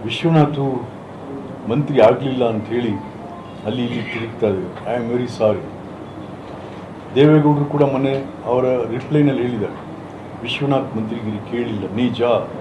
ವಿಶ್ವನಾಥು ಮಂತ್ರಿ ಆಗಲಿಲ್ಲ ಅಂಥೇಳಿ ಅಲ್ಲಿ ಇಲ್ಲಿ ತಿರುಗ್ತಾ ಇದ್ದಾರೆ ಐ ಆಮ್ ವೆರಿ ಸಾರಿ ದೇವೇಗೌಡರು ಕೂಡ ಮೊನ್ನೆ ಅವರ ರಿಪ್ಲೈನಲ್ಲಿ ಹೇಳಿದ್ದಾರೆ ವಿಶ್ವನಾಥ್ ಮಂತ್ರಿಗಿರಿ ಕೇಳಿಲ್ಲ ನಿಜ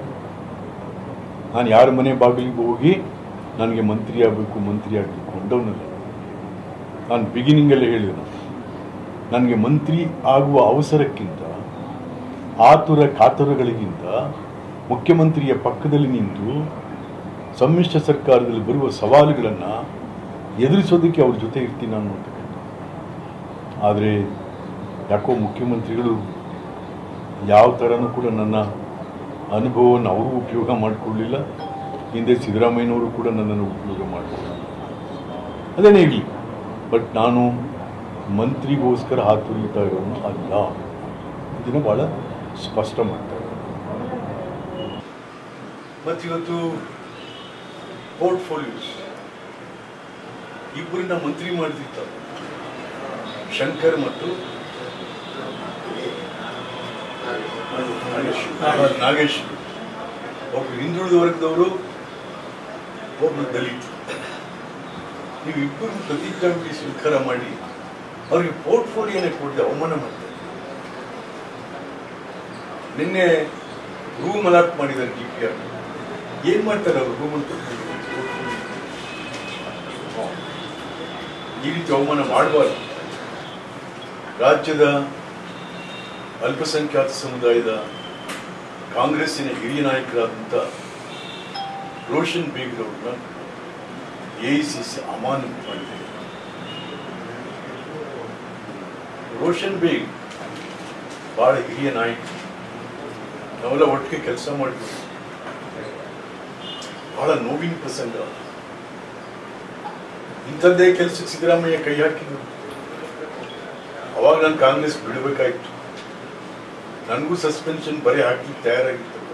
ನಾನು ಯಾರ ಮನೆ ಬಾಗಿಲಿಗೆ ಹೋಗಿ ನನಗೆ ಮಂತ್ರಿ ಆಗಬೇಕು ಮಂತ್ರಿ ಆಗಬೇಕು ಅಂದವನಲ್ಲ ನಾನು ಬಿಗಿನಿಂಗಲ್ಲೇ ಹೇಳಿದೆ ನಾನು ನನಗೆ ಮಂತ್ರಿ ಆಗುವ ಅವಸರಕ್ಕಿಂತ ಆತುರ ಕಾತುರಗಳಿಗಿಂತ ಮುಖ್ಯಮಂತ್ರಿಯ ಪಕ್ಕದಲ್ಲಿ ನಿಂತು ಸಮ್ಮಿಶ್ರ ಸರ್ಕಾರದಲ್ಲಿ ಬರುವ ಸವಾಲುಗಳನ್ನು ಎದುರಿಸೋದಕ್ಕೆ ಅವ್ರ ಜೊತೆ ಇರ್ತೀನಿ ನಾನು ಅಂತಕ್ಕಂಥ ಆದರೆ ಯಾಕೋ ಮುಖ್ಯಮಂತ್ರಿಗಳು ಯಾವ ಥರನೂ ಕೂಡ ನನ್ನ ಅನುಭವವನ್ನು ಅವರು ಉಪಯೋಗ ಮಾಡಿಕೊಳ್ಳಲಿಲ್ಲ ಹಿಂದೆ ಸಿದ್ದರಾಮಯ್ಯನವರು ಕೂಡ ನನ್ನನ್ನು ಉಪಯೋಗ ಮಾಡಿಕೊಳ್ಳಿಲ್ಲ ಅದೇನೇ ಇರಲಿ ಬಟ್ ನಾನು ಮಂತ್ರಿಗೋಸ್ಕರ ಹಾತುರಿತಾ ಇರೋನು ಅಲ್ಲ ಇದನ್ನು ಭಾಳ ಸ್ಪಷ್ಟ ಮಾಡ್ತಾರೆ ಮತ್ತಿವತ್ತು ಪೋರ್ಟ್ಫೋಲಿಯೋಸ್ ಇಬ್ಬರನ್ನ ಮಂತ್ರಿ ಮಾಡ್ತಿರ್ತಾರೆ ಶಂಕರ್ ಮತ್ತು ನಾಗೇಶ್ ಒಬ್ರು ಹಿಂದುಳಿದ ವರ್ಗದವರು ಒಬ್ರು ದಲಿತ ನೀವು ಇಬ್ಬರು ಪ್ರತಿಜ್ಞಾವಿಧಿ ಸ್ವೀಕಾರ ಮಾಡಿ ಅವ್ರಿಗೆ ಪೋರ್ಟ್ಫೋಲಿಯೋನೇ ಕೊಡದೆ ಅವಮಾನ ಮಾಡ್ತಾರೆ ನಿನ್ನೆ ರೂಮ್ ಅಲಾಟ್ ಮಾಡಿದ್ದಾರೆ ಡಿ ಪಿ ಆರ್ ಏನ್ ಮಾಡ್ತಾರೆ ಅವರು ರೂಮ್ ಅಂತ ಈ ರೀತಿ ಅವಮಾನ ಮಾಡಬಾರ್ದು ರಾಜ್ಯದ ಅಲ್ಪಸಂಖ್ಯಾತ ಸಮುದಾಯದ ಕಾಂಗ್ರೆಸ್ಸಿನ ಹಿರಿಯ ನಾಯಕರಾದಂಥ ರೋಷನ್ ಬೇಗ್ರವ್ರನ್ನ ಎಐಸಿಸಿ ಅಮಾನತು ಮಾಡಿದೆ ರೋಷನ್ ಬೇಗ್ ಬಹಳ ಹಿರಿಯ ನಾಯಕ ನಾವೆಲ್ಲ ಒಟ್ಟಿಗೆ ಕೆಲಸ ಮಾಡಿದ್ವಿ ಬಹಳ ನೋವಿನ ಪ್ರಸಂಗ ಇಂಥದ್ದೇ ಕೆಲಸಕ್ಕೆ ಸಿದ್ದರಾಮಯ್ಯ ಕೈ ಹಾಕಿದ್ರು ಅವಾಗ ನಾನು ಕಾಂಗ್ರೆಸ್ ಬಿಡಬೇಕಾಯ್ತು ನನಗೂ ಸಸ್ಪೆನ್ಷನ್ ಬರೀ ಹಾಕ್ಲಿಕ್ಕೆ ತಯಾರಾಗಿತ್ತು